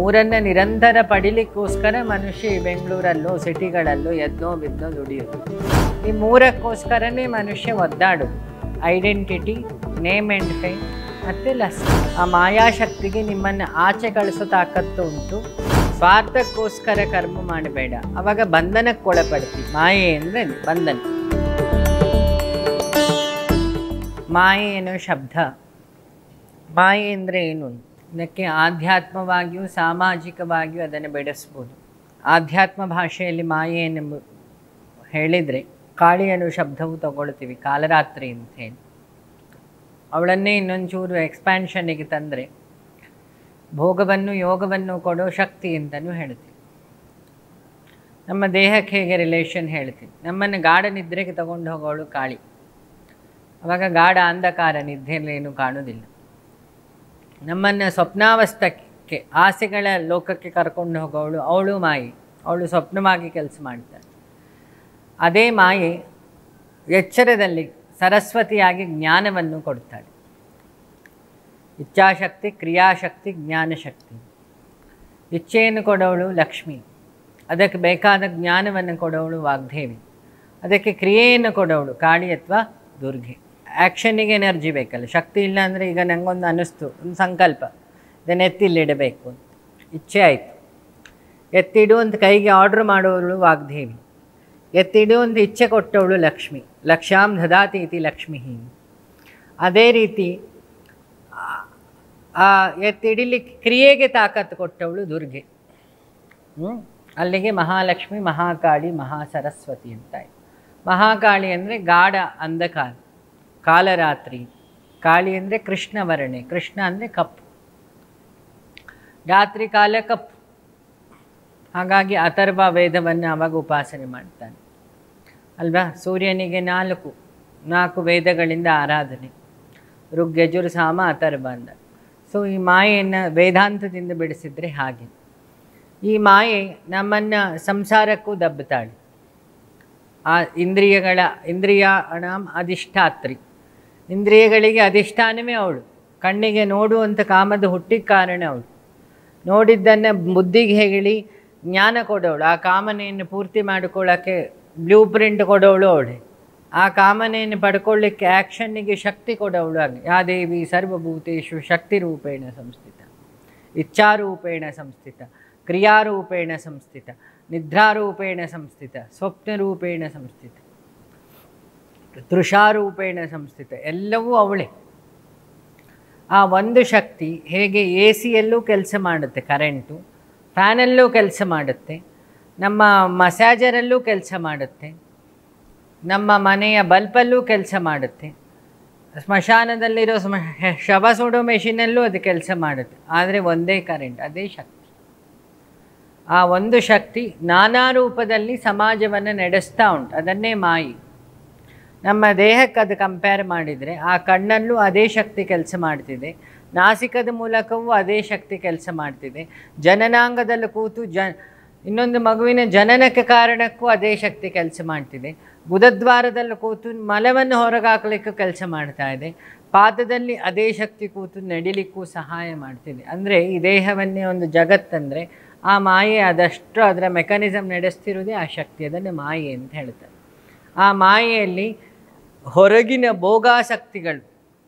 ಮೂರನ್ನ ನಿರಂತರ ಪಡಿಲಿಕ್ಕೋಸ್ಕರ ಮನುಷ್ಯ ಈ ಬೆಂಗಳೂರಲ್ಲೋ ಸಿಟಿಗಳಲ್ಲೋ ಎದ್ದೋ ಬಿದ್ದೋ ದುಡಿಯೋದು ಈ ಮೂರಕ್ಕೋಸ್ಕರನೇ ಮನುಷ್ಯ ಒದ್ದಾಡೋದು ಐಡೆಂಟಿಟಿ ನೇಮ್ ಆ್ಯಂಡ್ ಫೇಮ್ ಮತ್ತು ಲಸ್ ಆ ಮಾಯಾಶಕ್ತಿಗೆ ನಿಮ್ಮನ್ನು ಆಚೆ ಕಳಿಸೋ ತಾಕತ್ತು ಉಂಟು ಸ್ವಾರ್ಥಕ್ಕೋಸ್ಕರ ಕರ್ಮ ಮಾಡಬೇಡ ಅವಾಗ ಬಂಧನಕ್ಕೆ ಒಳಪಡ್ತಿ ಮಾಯೆ ಅಂದರೆ ಬಂಧನ ಮಾಯೆ ಏನೋ ಶಬ್ದ ಮಾಯೆ ಅಂದರೆ ಏನು ಇದಕ್ಕೆ ಆಧ್ಯಾತ್ಮವಾಗಿಯೂ ಸಾಮಾಜಿಕವಾಗಿಯೂ ಅದನ್ನು ಬೆಳೆಸ್ಬೋದು ಆಧ್ಯಾತ್ಮ ಭಾಷೆಯಲ್ಲಿ ಮಾಯೆಯನ್ನು ಹೇಳಿದರೆ ಕಾಳಿ ಅನ್ನೋ ಶಬ್ದವು ತಗೊಳ್ತೀವಿ ಕಾಲರಾತ್ರಿ ಅಂತ ಹೇಳಿ ಅವಳನ್ನೇ ಇನ್ನೊಂಚೂರು ಎಕ್ಸ್ಪ್ಯಾನ್ಷನ್ನಿಗೆ ತಂದರೆ ಭೋಗವನ್ನು ಯೋಗವನ್ನು ಕೊಡೋ ಶಕ್ತಿ ಅಂತಲೂ ಹೇಳ್ತೀವಿ ನಮ್ಮ ದೇಹಕ್ಕೆ ಹೇಗೆ ರಿಲೇಷನ್ ಹೇಳ್ತೀವಿ ನಮ್ಮನ್ನು ಗಾಢ ನಿದ್ರೆಗೆ ತಗೊಂಡು ಹೋಗೋಳು ಕಾಳಿ ಅವಾಗ ಗಾಢ ಅಂಧಕಾರ ನಿದ್ದೆಯಲ್ಲಿ ಏನು ಕಾಣುವುದಿಲ್ಲ ನಮ್ಮನ್ನು ಸ್ವಪ್ನಾವಸ್ಥಕ್ಕೆ ಆಸೆಗಳ ಲೋಕಕ್ಕೆ ಕರ್ಕೊಂಡು ಹೋಗೋವಳು ಅವಳು ಮಾಯಿ ಅವಳು ಸ್ವಪ್ನವಾಗಿ ಕೆಲಸ ಮಾಡ್ತಾಳೆ ಅದೇ ಮಾಯೆ ಎಚ್ಚರದಲ್ಲಿ ಸರಸ್ವತಿಯಾಗಿ ಜ್ಞಾನವನ್ನು ಕೊಡ್ತಾಳೆ ಇಚ್ಛಾಶಕ್ತಿ ಕ್ರಿಯಾಶಕ್ತಿ ಜ್ಞಾನಶಕ್ತಿ ಇಚ್ಛೆಯನ್ನು ಕೊಡೋವಳು ಲಕ್ಷ್ಮಿ ಅದಕ್ಕೆ ಬೇಕಾದ ಜ್ಞಾನವನ್ನು ಕೊಡೋವಳು ವಾಗ್ದೇವಿ ಅದಕ್ಕೆ ಕ್ರಿಯೆಯನ್ನು ಕೊಡೋವಳು ಕಾಳಿ ಅಥವಾ ದುರ್ಗೆ ಆ್ಯಕ್ಷನ್ನಿಗೆ ಎನರ್ಜಿ ಬೇಕಲ್ಲ ಶಕ್ತಿ ಇಲ್ಲ ಅಂದರೆ ಈಗ ನನಗೊಂದು ಅನ್ನಿಸ್ತು ಒಂದು ಸಂಕಲ್ಪ ಇದನ್ನು ಎತ್ತಿಲ್ಲಿಡಬೇಕು ಅಂತ ಇಚ್ಛೆ ಆಯಿತು ಎತ್ತಿಡು ಅಂತ ಕೈಗೆ ಆರ್ಡ್ರ್ ಮಾಡೋವಳು ವಾಗ್ದೇವಿ ಎತ್ತಿಡು ಅಂತ ಇಚ್ಛೆ ಕೊಟ್ಟವಳು ಲಕ್ಷ್ಮಿ ಲಕ್ಷ್ಯಾಂ ದದಾತಿ ಇತಿ ಲಕ್ಷ್ಮಿ ಅದೇ ರೀತಿ ಆ- ಆ ಎತ್ತಿಡಿಲಿಕ್ಕೆ ಕ್ರಿಯೆಗೆ ತಾಕತ್ತು ಕೊಟ್ಟವಳು ದುರ್ಗೆ ಹ್ಮ್? ಅಲ್ಲಿಗೆ ಮಹಾಲಕ್ಷ್ಮಿ ಮಹಾಕಾಳಿ ಮಹಾಸರಸ್ವತಿ ಅಂತ ಆಯ್ತು ಮಹಾಕಾಳಿ ಅಂದರೆ ಗಾಢ ಅಂಧಕಾರ ಕಾಲರಾತ್ರಿ ಕಾಳಿ ಅಂದರೆ ಕೃಷ್ಣವರ್ಣೆ ಕೃಷ್ಣ ಅಂದರೆ ಕಪ್ಪು ರಾತ್ರಿ ಕಾಲ ಕಪ್ಪು ಹಾಗಾಗಿ ಅಥರ್ವ ವೇದವನ್ನು ಅವಾಗ ಉಪಾಸನೆ ಮಾಡ್ತಾನೆ ಅಲ್ವಾ ಸೂರ್ಯನಿಗೆ ನಾಲ್ಕು ನಾಲ್ಕು ವೇದಗಳಿಂದ ಆರಾಧನೆ ಋಗ್ಯಜುರ್ ಸಾಮ ಅಥರ್ವ ಅಂದ ಸೊ ಈ ಮಾಯೆಯನ್ನು ವೇದಾಂತದಿಂದ ಬಿಡಿಸಿದ್ರೆ ಹಾಗೆ ಈ ಮಾಯೆ ನಮ್ಮನ್ನು ಸಂಸಾರಕ್ಕೂ ದಬ್ಬುತ್ತಾಳೆ ಆ ಇಂದ್ರಿಯಗಳ ಇಂದ್ರಿಯ ಅಧಿಷ್ಠಾತ್ರಿ ಇಂದ್ರಿಯಗಳಿಗೆ ಅಧಿಷ್ಠಾನವೇ ಅವಳು ಕಣ್ಣಿಗೆ ನೋಡುವಂಥ ಕಾಮದ ಹುಟ್ಟಿಗೆ ಕಾರಣ ಅವಳು ನೋಡಿದ್ದನ್ನು ಬುದ್ಧಿಗೆ ಹೇಳಿ ಜ್ಞಾನ ಕೊಡೋಳು ಆ ಕಾಮನೆಯನ್ನು ಪೂರ್ತಿ ಮಾಡಿಕೊಳ್ಳೋಕ್ಕೆ ಬ್ಲೂ ಪ್ರಿಂಟ್ ಕೊಡೋಳು ಅವಳೆ ಆ ಕಾಮನೆಯನ್ನು ಪಡ್ಕೊಳ್ಳಿಕ್ಕೆ ಆ್ಯಕ್ಷನ್ನಿಗೆ ಶಕ್ತಿ ಕೊಡೋಳು ಆಗಿ ಯಾ ದೇವಿ ಸರ್ವಭೂತೇಶು ಶಕ್ತಿ ರೂಪೇಣ ಸಂಸ್ಥಿತ ಇಚ್ಛಾರೂಪೇಣ ಸಂಸ್ಥಿತ ಕ್ರಿಯಾರೂಪೇಣ ಸಂಸ್ಥಿತ ನಿದ್ರಾರೂಪೇಣ ಸಂಸ್ಥಿತ ಸ್ವಪ್ನರೂಪೇಣ ಸಂಸ್ಥಿತ ತೃಷಾರೂಪೇಣ ಸಂಸ್ಥಿತ ಎಲ್ಲವೂ ಅವಳೇ ಆ ಒಂದು ಶಕ್ತಿ ಹೇಗೆ ಎ ಸಿಯಲ್ಲೂ ಕೆಲಸ ಮಾಡುತ್ತೆ ಕರೆಂಟು ಫ್ಯಾನಲ್ಲೂ ಕೆಲಸ ಮಾಡುತ್ತೆ ನಮ್ಮ ಮಸಾಜರಲ್ಲೂ ಕೆಲಸ ಮಾಡುತ್ತೆ ನಮ್ಮ ಮನೆಯ ಬಲ್ಪಲ್ಲೂ ಕೆಲಸ ಮಾಡುತ್ತೆ ಸ್ಮಶಾನದಲ್ಲಿರೋ ಸ್ಮ ಶವ ಸುಡೋ ಮೆಷಿನಲ್ಲೂ ಅದು ಕೆಲಸ ಮಾಡುತ್ತೆ ಆದರೆ ಒಂದೇ ಕರೆಂಟ್ ಅದೇ ಶಕ್ತಿ ಆ ಒಂದು ಶಕ್ತಿ ನಾನಾ ರೂಪದಲ್ಲಿ ಸಮಾಜವನ್ನು ನಡೆಸ್ತಾ ಉಂಟು ಅದನ್ನೇ ಮಾಯಿ ನಮ್ಮ ದೇಹಕ್ಕೆ ಅದು ಕಂಪೇರ್ ಮಾಡಿದರೆ ಆ ಕಣ್ಣಲ್ಲೂ ಅದೇ ಶಕ್ತಿ ಕೆಲಸ ಮಾಡ್ತಿದೆ ನಾಸಿಕದ ಮೂಲಕವೂ ಅದೇ ಶಕ್ತಿ ಕೆಲಸ ಮಾಡ್ತಿದೆ ಜನನಾಂಗದಲ್ಲಿ ಕೂತು ಜ ಇನ್ನೊಂದು ಮಗುವಿನ ಜನನಕ್ಕೆ ಕಾರಣಕ್ಕೂ ಅದೇ ಶಕ್ತಿ ಕೆಲಸ ಮಾಡ್ತಿದೆ ಬುಧದ್ವಾರದಲ್ಲಿ ಕೂತು ಮಲವನ್ನು ಹೊರಗಾಕಲಿಕ್ಕೂ ಕೆಲಸ ಮಾಡ್ತಾ ಇದೆ ಪಾದದಲ್ಲಿ ಅದೇ ಶಕ್ತಿ ಕೂತು ನಡಿಲಿಕ್ಕೂ ಸಹಾಯ ಮಾಡ್ತಿದೆ ಅಂದರೆ ಈ ದೇಹವನ್ನೇ ಒಂದು ಜಗತ್ತಂದರೆ ಆ ಮಾಯೆ ಅದಷ್ಟು ಅದರ ಮೆಕ್ಯಾನಿಸಮ್ ನಡೆಸ್ತಿರೋದೇ ಆ ಶಕ್ತಿ ಅದನ್ನು ಮಾಯೆ ಅಂತ ಹೇಳ್ತಾರೆ ಆ ಮಾಯೆಯಲ್ಲಿ ಹೊರಗಿನ ಭೋಗಾಸಕ್ತಿಗಳು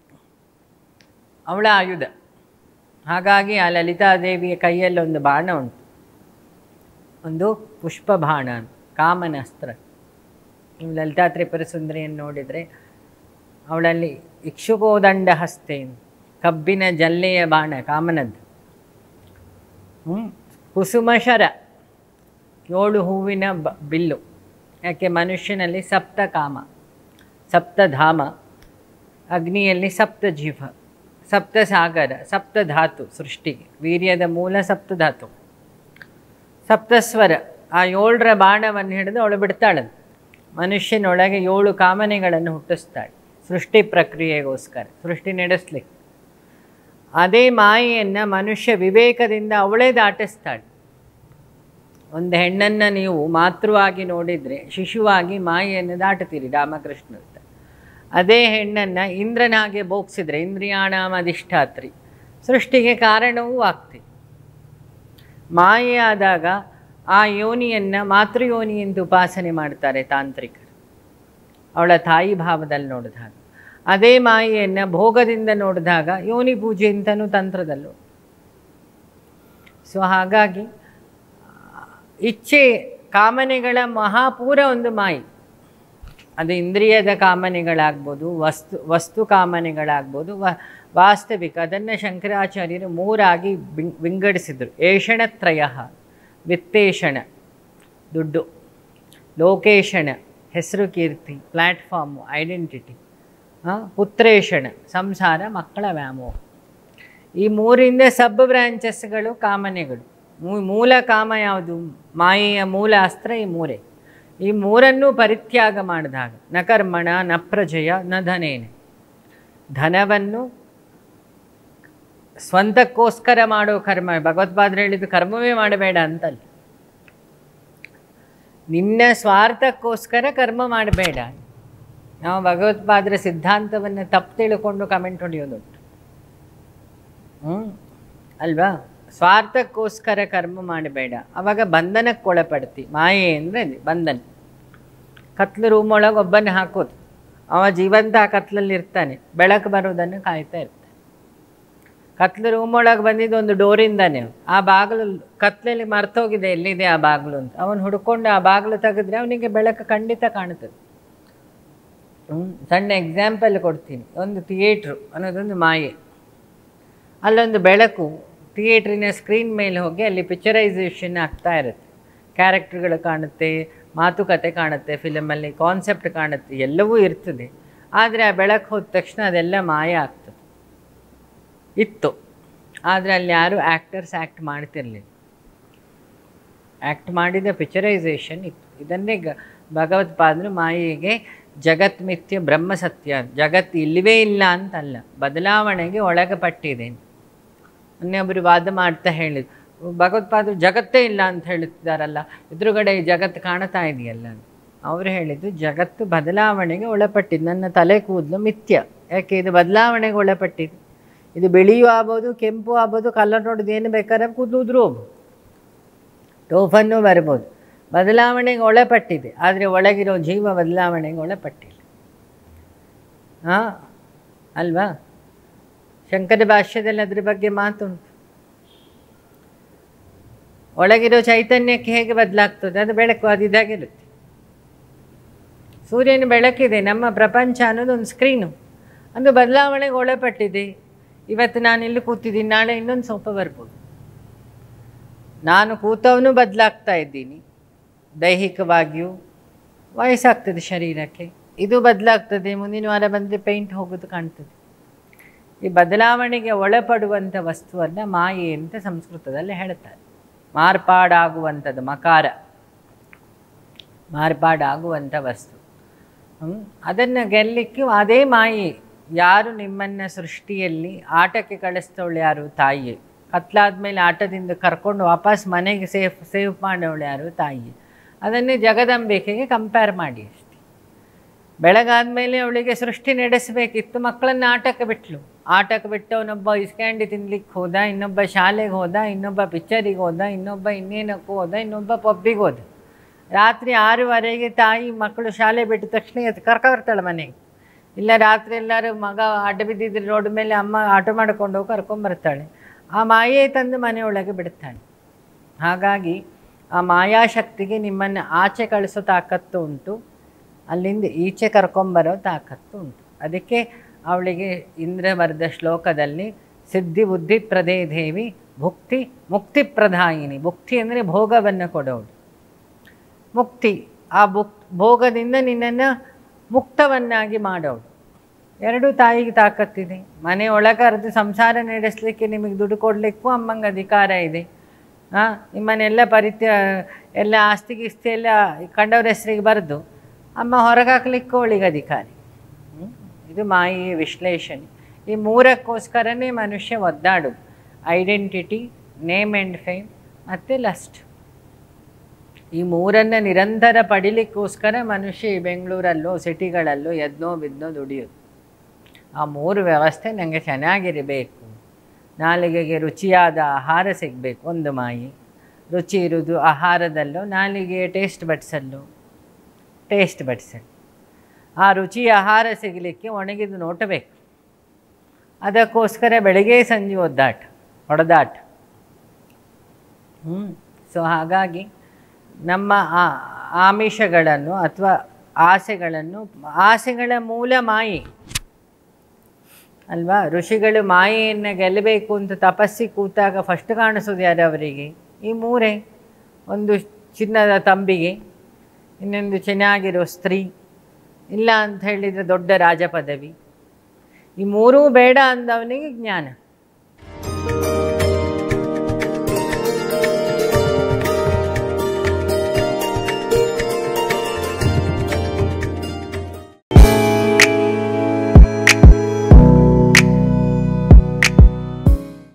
ಅವಳ ಆಯುಧ ಹಾಗಾಗಿ ಆ ಲಲಿತಾದೇವಿಯ ಕೈಯಲ್ಲಿ ಒಂದು ಬಾಣ ಉಂಟು ಒಂದು ಪುಷ್ಪ ಬಾಣ ಅಂತ ಕಾಮನಾಸ್ತ್ರ ನೀವು ಲಲಿತಾ ತ್ರಿಪುರ ಸುಂದರಿಯನ್ನು ನೋಡಿದರೆ ಅವಳಲ್ಲಿ ಇಕ್ಷುಕೋದಂಡ ಹಸ್ತೆ ಕಬ್ಬಿನ ಜಲ್ಲೆಯ ಬಾಣ ಕಾಮನದ್ದು ಹ್ಞೂ ಕುಸುಮಶರ ಏಳು ಹೂವಿನ ಬ ಬಿಲ್ಲು ಯಾಕೆ ಮನುಷ್ಯನಲ್ಲಿ ಸಪ್ತ ಕಾಮ ಸಪ್ತಧಾಮ ಅಗ್ನಿಯಲ್ಲಿ ಸಪ್ತ ಜೀವ ಸಪ್ತ ಸಾಗರ ಸಪ್ತ ಧಾತು ಸೃಷ್ಟಿಗೆ ವೀರ್ಯದ ಮೂಲ ಸಪ್ತ ಧಾತು ಸಪ್ತಸ್ವರ ಆ ಏಳರ ಬಾಣವನ್ನು ಹಿಡಿದು ಅವಳು ಬಿಡ್ತಾಳಂತೆ ಮನುಷ್ಯನೊಳಗೆ ಏಳು ಕಾಮನೆಗಳನ್ನು ಹುಟ್ಟಿಸ್ತಾಳೆ ಸೃಷ್ಟಿ ಪ್ರಕ್ರಿಯೆಗೋಸ್ಕರ ಸೃಷ್ಟಿ ನಡೆಸ್ಲಿಕ್ಕೆ ಅದೇ ಮಾಯೆಯನ್ನು ಮನುಷ್ಯ ವಿವೇಕದಿಂದ ಅವಳೇ ದಾಟಿಸ್ತಾಳೆ ಒಂದು ಹೆಣ್ಣನ್ನು ನೀವು ಮಾತೃವಾಗಿ ನೋಡಿದರೆ ಶಿಶುವಾಗಿ ಮಾಯೆಯನ್ನು ದಾಟುತ್ತೀರಿ ರಾಮಕೃಷ್ಣ ಅಂತ ಅದೇ ಹೆಣ್ಣನ್ನು ಇಂದ್ರನಾಗೆ ಬೋಗ್ಸಿದ್ರೆ ಇಂದ್ರಿಯಾಣಾಮ ಅಧಿಷ್ಠಾತ್ರಿ ಸೃಷ್ಟಿಗೆ ಕಾರಣವೂ ಆಗ್ತಿ ಮಾಯೆ ಆದಾಗ ಆ ಯೋನಿಯನ್ನು ಮಾತೃಯೋನಿ ಎಂದು ಉಪಾಸನೆ ಮಾಡ್ತಾರೆ ತಾಂತ್ರಿಕರು ಅವಳ ತಾಯಿ ಭಾವದಲ್ಲಿ ನೋಡಿದಾಗ ಅದೇ ಮಾಯೆಯನ್ನು ಭೋಗದಿಂದ ನೋಡಿದಾಗ ಯೋನಿ ಪೂಜೆ ಅಂತಲೂ ತಂತ್ರದಲ್ಲೂ ಸೊ ಹಾಗಾಗಿ ಇಚ್ಛೆ ಕಾಮನೆಗಳ ಮಹಾಪೂರ ಒಂದು ಮಾಯಿ ಅದು ಇಂದ್ರಿಯದ ಕಾಮನೆಗಳಾಗ್ಬೋದು ವಸ್ತು ವಸ್ತು ಕಾಮನೆಗಳಾಗ್ಬೋದು ವ ವಾಸ್ತವಿಕ ಅದನ್ನು ಶಂಕರಾಚಾರ್ಯರು ಮೂರಾಗಿ ವಿಂಗ್ ವಿಂಗಡಿಸಿದರು ಏಷಣತ್ರಯ ವಿತ್ತೇಷಣ ದುಡ್ಡು ಲೋಕೇಶಣ ಹೆಸರು ಕೀರ್ತಿ ಪ್ಲ್ಯಾಟ್ಫಾರ್ಮು ಐಡೆಂಟಿಟಿ ಪುತ್ರೇಷಣ ಸಂಸಾರ ಮಕ್ಕಳ ವ್ಯಾಮೋಹ ಈ ಮೂರಿಂದ ಸಬ್ ಬ್ರಾಂಚಸ್ಗಳು ಕಾಮನೆಗಳು ಮೂ- ಮೂಲ ಕಾಮ ಯಾವುದು ಮಾಯೆಯ ಮೂಲ ಅಸ್ತ್ರ ಈ ಮೂರೇ ಈ ಮೂರನ್ನೂ ಪರಿತ್ಯಾಗ ಮಾಡಿದಾಗ ನ ಕರ್ಮಣ ನ ಪ್ರಜಯ ನ ಧನೇನ ಧನವನ್ನು ಸ್ವಂತಕ್ಕೋಸ್ಕರ ಮಾಡೋ ಕರ್ಮ ಭಗವತ್ಪಾದರು ಹೇಳಿದ್ದು ಕರ್ಮವೇ ಮಾಡಬೇಡ ಅಂತಲ್ಲ ನಿನ್ನ ಸ್ವಾರ್ಥಕ್ಕೋಸ್ಕರ ಕರ್ಮ ಮಾಡಬೇಡ ನಾವು ಭಗವತ್ಪಾದರ ಸಿದ್ಧಾಂತವನ್ನು ತಪ್ಪು ತಿಳ್ಕೊಂಡು ಕಮೆಂಟ್ ಹೊಡೆಯೋದುಂಟು ಹ್ಞೂ ಅಲ್ವಾ ಸ್ವಾರ್ಥಕ್ಕೋಸ್ಕರ ಕರ್ಮ ಮಾಡಬೇಡ ಅವಾಗ ಬಂಧನಕ್ಕೆ ಒಳಪಡ್ತಿ ಮಾಯೆ ಅಂದರೆ ಬಂಧನ ಕತ್ಲು ರೂಮ್ ಒಳಗೆ ಒಬ್ಬನ ಹಾಕೋದು ಅವ ಜೀವಂತ ಆ ಕತ್ಲಲ್ಲಿ ಇರ್ತಾನೆ ಬೆಳಕು ಬರೋದನ್ನು ಕಾಯ್ತಾ ಇರ್ತಾನೆ ಕತ್ಲು ರೂಮ್ ಒಳಗೆ ಬಂದಿದ್ದು ಒಂದು ಡೋರಿಂದಾನೆ ಆ ಬಾಗಿಲು ಕತ್ಲಲ್ಲಿ ಮರ್ತೋಗಿದೆ ಎಲ್ಲಿದೆ ಆ ಬಾಗಿಲು ಅಂತ ಅವನು ಹುಡ್ಕೊಂಡು ಆ ಬಾಗಿಲು ತೆಗೆದ್ರೆ ಅವನಿಗೆ ಬೆಳಕು ಖಂಡಿತ ಕಾಣುತ್ತದೆ ಹ್ಮ್. ಸಣ್ಣ ಎಕ್ಸಾಂಪಲ್ ಕೊಡ್ತೀನಿ ಒಂದು ಥಿಯೇಟ್ರು ಅನ್ನೋದೊಂದು ಮಾಯೆ ಅಲ್ಲೊಂದು ಬೆಳಕು ಥಿಯೇಟ್ರಿನ ಸ್ಕ್ರೀನ್ ಮೇಲೆ ಹೋಗಿ ಅಲ್ಲಿ ಪಿಕ್ಚರೈಸೇಷನ್ ಆಗ್ತಾ ಇರುತ್ತೆ ಕ್ಯಾರೆಕ್ಟರ್ಗಳು ಕಾಣುತ್ತೆ ಮಾತುಕತೆ ಕಾಣುತ್ತೆ ಫಿಲಮಲ್ಲಿ ಕಾನ್ಸೆಪ್ಟ್ ಕಾಣುತ್ತೆ ಎಲ್ಲವೂ ಇರ್ತದೆ ಆದರೆ ಆ ಬೆಳಕು ಹೋದ ತಕ್ಷಣ ಅದೆಲ್ಲ ಮಾಯ ಆಗ್ತದೆ ಇತ್ತು ಆದರೆ ಅಲ್ಲಿ ಯಾರು ಆ್ಯಕ್ಟರ್ಸ್ ಆ್ಯಕ್ಟ್ ಮಾಡ್ತಿರ್ಲಿಲ್ಲ ಆ್ಯಕ್ಟ್ ಮಾಡಿದ ಪಿಕ್ಚರೈಸೇಷನ್ ಇತ್ತು ಇದನ್ನೇ ಗ ಭಗವತ್ಪಾದರು ಮಾಯೆಗೆ ಜಗತ್ ಮಿಥ್ಯ ಬ್ರಹ್ಮ ಸತ್ಯ ಜಗತ್ತು ಇಲ್ಲವೇ ಇಲ್ಲ ಅಂತಲ್ಲ ಬದಲಾವಣೆಗೆ ಒಳಗಪಟ್ಟಿದೆ ಮೊನ್ನೆ ಒಬ್ಬರು ವಾದ ಮಾಡ್ತಾ ಹೇಳಿದ್ರು ಭಗವತ್ಪಾದರು ಜಗತ್ತೇ ಇಲ್ಲ ಅಂತ ಹೇಳುತ್ತಿದ್ದಾರಲ್ಲ ಎದುರುಗಡೆ ಈ ಜಗತ್ತು ಕಾಣ್ತಾ ಇದೆಯಲ್ಲ ಅಂತ. ಅವರು ಹೇಳಿದ್ದು ಜಗತ್ತು ಬದಲಾವಣೆಗೆ ಒಳಪಟ್ಟಿದ್ದು ನನ್ನ ತಲೆ ಕೂದಲು ಮಿಥ್ಯ ಯಾಕೆ ಇದು ಬದಲಾವಣೆಗೆ ಒಳಪಟ್ಟಿದ್ದು ಇದು ಬಿಳಿಯೂ ಆಗ್ಬೋದು ಕೆಂಪು ಆಗ್ಬೋದು ಕಲರ್ ನೋಡಿದ್ದು ಏನು ಬೇಕಾದ್ರೆ ಕೂದಲು ಉದುರು ಹೋಗ್ಬೋದು ಟೋಫನ್ನು ಬರ್ಬೋದು ಬದಲಾವಣೆಗೆ ಒಳಪಟ್ಟಿದೆ ಆದರೆ ಒಳಗಿರೋ ಜೀವ ಬದಲಾವಣೆಗೆ ಒಳಪಟ್ಟಿಲ್ಲ ಹಾಂ ಅಲ್ವಾ ಶಂಕರ ಭಾಷ್ಯದಲ್ಲಿ ಅದ್ರ ಬಗ್ಗೆ ಮಾತುಂಟು ಒಳಗಿರೋ ಚೈತನ್ಯಕ್ಕೆ ಹೇಗೆ ಬದಲಾಗ್ತದೆ ಅದು ಬೆಳಕು ಅದು ಇದಾಗಿರುತ್ತೆ ಸೂರ್ಯನ ಬೆಳಕಿದೆ ನಮ್ಮ ಪ್ರಪಂಚ ಅನ್ನೋದು ಒಂದು ಸ್ಕ್ರೀನು ಅದು ಬದಲಾವಣೆಗೆ ಒಳಪಟ್ಟಿದೆ ಇವತ್ತು ನಾನು ಇಲ್ಲಿ ಕೂತಿದ್ದೀನಿ ನಾಳೆ ಇನ್ನೊಂದು ಸ್ವಲ್ಪ ಬರ್ಬೋದು ನಾನು ಕೂತವನು ಬದಲಾಗ್ತಾ ಇದ್ದೀನಿ ದೈಹಿಕವಾಗಿಯೂ ವಯಸ್ಸಾಗ್ತದೆ ಶರೀರಕ್ಕೆ ಇದು ಬದಲಾಗ್ತದೆ ಮುಂದಿನ ವಾರ ಬಂದರೆ ಪೇಂಟ್ ಹೋಗೋದು ಕಾಣ್ತದೆ ಈ ಬದಲಾವಣೆಗೆ ಒಳಪಡುವಂಥ ವಸ್ತುವನ್ನು ಮಾಯೆ ಅಂತ ಸಂಸ್ಕೃತದಲ್ಲಿ ಹೇಳ್ತಾರೆ ಮಾರ್ಪಾಡಾಗುವಂಥದ್ದು ಮಕಾರ ಮಾರ್ಪಾಡಾಗುವಂಥ ವಸ್ತು ಅದನ್ನು ಗೆಲ್ಲಲಿಕ್ಕೆ ಅದೇ ಮಾಯೆ ಯಾರು ನಿಮ್ಮನ್ನು ಸೃಷ್ಟಿಯಲ್ಲಿ ಆಟಕ್ಕೆ ಕಳಿಸ್ತವಳು ಯಾರು ತಾಯಿ ಕತ್ಲಾದ್ಮೇಲೆ ಆಟದಿಂದ ಕರ್ಕೊಂಡು ವಾಪಸ್ ಮನೆಗೆ ಸೇಫ್ ಸೇವ್ ಮಾಡೋಳು ಯಾರು ತಾಯಿ ಅದನ್ನೇ ಜಗದಂಬಿಕೆಗೆ ಕಂಪೇರ್ ಮಾಡಿ ಅಷ್ಟೆ ಬೆಳಗಾದ್ಮೇಲೆ ಅವಳಿಗೆ ಸೃಷ್ಟಿ ನಡೆಸಬೇಕಿತ್ತು ಮಕ್ಕಳನ್ನ ಆಟಕ್ಕೆ ಬಿಟ್ಲು ಆಟಕ್ಕೆ ಬಿಟ್ಟವನೊಬ್ಬ ಇಸ್ಕ್ಯಾಂಡಿ ತಿನ್ಲಿಕ್ಕೆ ಹೋದ ಇನ್ನೊಬ್ಬ ಶಾಲೆಗೆ ಹೋದ ಇನ್ನೊಬ್ಬ ಪಿಕ್ಚರಿಗೆ ಹೋದ ಇನ್ನೊಬ್ಬ ಇನ್ನೇನಕ್ಕೂ ಹೋದ ಇನ್ನೊಬ್ಬ ಪಬ್ಬಿಗೆ ಹೋದ ರಾತ್ರಿ ಆರೂವರೆಗೆ ತಾಯಿ ಮಕ್ಕಳು ಶಾಲೆ ಬಿಟ್ಟ ತಕ್ಷಣ ಎದ್ದು ಕರ್ಕೊಬರ್ತಾಳೆ ಮನೆಗೆ ಇಲ್ಲ ರಾತ್ರಿ ಎಲ್ಲರೂ ಮಗ ಅಡ್ಡ ಬಿದ್ದಿದ್ರೆ ರೋಡ್ ಮೇಲೆ ಅಮ್ಮ ಆಟೋ ಮಾಡ್ಕೊಂಡು ಹೋಗಿ ಕರ್ಕೊಂಬರ್ತಾಳೆ ಆ ಮಾಯೆ ತಂದು ಮನೆಯೊಳಗೆ ಬಿಡ್ತಾಳೆ ಹಾಗಾಗಿ ಆ ಮಾಯಾಶಕ್ತಿಗೆ ನಿಮ್ಮನ್ನು ಆಚೆ ಕಳಿಸೋ ತಾಕತ್ತು ಉಂಟು ಅಲ್ಲಿಂದ ಈಚೆ ಕರ್ಕೊಂಬರೋ ತಾಕತ್ತು ಉಂಟು ಅದಕ್ಕೆ ಅವಳಿಗೆ ಇಂದ್ರ ಬರೆದ ಶ್ಲೋಕದಲ್ಲಿ ಸಿದ್ಧಿ ಬುದ್ಧಿ ಪ್ರದೇ ದೇವಿ ಭುಕ್ತಿ ಮುಕ್ತಿ ಪ್ರಧಾಯಿನಿ ಭುಕ್ತಿ ಅಂದರೆ ಭೋಗವನ್ನು ಕೊಡೋಳು ಮುಕ್ತಿ ಆ ಬುಕ್ ಭೋಗದಿಂದ ನಿನ್ನನ್ನು ಮುಕ್ತವನ್ನಾಗಿ ಮಾಡೋಳು ಎರಡೂ ತಾಯಿಗೆ ತಾಕತ್ತಿದೆ ಮನೆ ಒಳಗರೆದು ಸಂಸಾರ ನಡೆಸಲಿಕ್ಕೆ ನಿಮಗೆ ದುಡ್ಡು ಕೊಡಲಿಕ್ಕೂ ಅಮ್ಮಂಗೆ ಅಧಿಕಾರ ಇದೆ ಹಾಂ ನಿಮ್ಮನ್ನೆಲ್ಲ ಪರಿತ್ಯ ಎಲ್ಲ ಆಸ್ತಿ ಗಿಸ್ತಿ ಎಲ್ಲ ಕಂಡವ್ರ ಹೆಸರಿಗೆ ಬರೆದು ಅಮ್ಮ ಹೊರಗೆ ಹಾಕ್ಲಿಕ್ಕೂ ಅವಳಿಗೆ ಅಧಿಕಾರಿ ಹ್ಮ್? ಇದು ಮಾಯೆಯ ವಿಶ್ಲೇಷಣೆ ಈ ಮೂರಕ್ಕೋಸ್ಕರನೇ ಮನುಷ್ಯ ಒದ್ದಾಡೋದು ಐಡೆಂಟಿಟಿ ನೇಮ್ ಆ್ಯಂಡ್ ಫೇಮ್ ಮತ್ತು ಲಸ್ಟ್ ಈ ಮೂರನ್ನು ನಿರಂತರ ಪಡಿಲಿಕ್ಕೋಸ್ಕರ ಮನುಷ್ಯ ಈ ಬೆಂಗಳೂರಲ್ಲೋ ಸಿಟಿಗಳಲ್ಲೋ ಎದ್ನೋ ಬಿದ್ನೋ ದುಡಿಯೋದು ಆ ಮೂರು ವ್ಯವಸ್ಥೆ ನನಗೆ ಚೆನ್ನಾಗಿರಬೇಕು ನಾಲಿಗೆಗೆ ರುಚಿಯಾದ ಆಹಾರ ಸಿಗಬೇಕು ಒಂದು ಮಾಯಿ ರುಚಿ ಇರುವುದು ಆಹಾರದಲ್ಲೋ ನಾಲಿಗೆ ಟೇಸ್ಟ್ ಬಡ್ಸಲ್ಲೋ ಟೇಸ್ಟ್ ಬಡ್ಸಲ್ಲಿ ಆ ರುಚಿ ಆಹಾರ ಸಿಗಲಿಕ್ಕೆ ಒಣಗಿದ ನೋಟ ಬೇಕು ಅದಕ್ಕೋಸ್ಕರ ಬೆಳಗ್ಗೆ ಸಂಜೆ ಒದ್ದಾಟ ಹೊಡೆದಾಟ ಹ್ಞೂ ಸೊ ಹಾಗಾಗಿ ನಮ್ಮ ಆ ಆಮಿಷಗಳನ್ನು ಅಥವಾ ಆಸೆಗಳನ್ನು ಆಸೆಗಳ ಮೂಲ ಮಾಯೆ ಅಲ್ವಾ ಋಷಿಗಳು ಮಾಯೆಯನ್ನು ಗೆಲ್ಲಬೇಕು ಅಂತ ತಪಸ್ಸಿ ಕೂತಾಗ ಫಸ್ಟ್ ಕಾಣಿಸೋದು ಯಾರು ಅವರಿಗೆ ಈ ಮೂರೇ ಒಂದು ಚಿನ್ನದ ತಂಬಿಗೆ ಇನ್ನೊಂದು ಚೆನ್ನಾಗಿರೋ ಸ್ತ್ರೀ ಇಲ್ಲ ಅಂತ ಹೇಳಿದರೆ ದೊಡ್ಡ ರಾಜ ಪದವಿ ಈ ಮೂರೂ ಬೇಡ ಅಂದವನಿಗೆ ಜ್ಞಾನ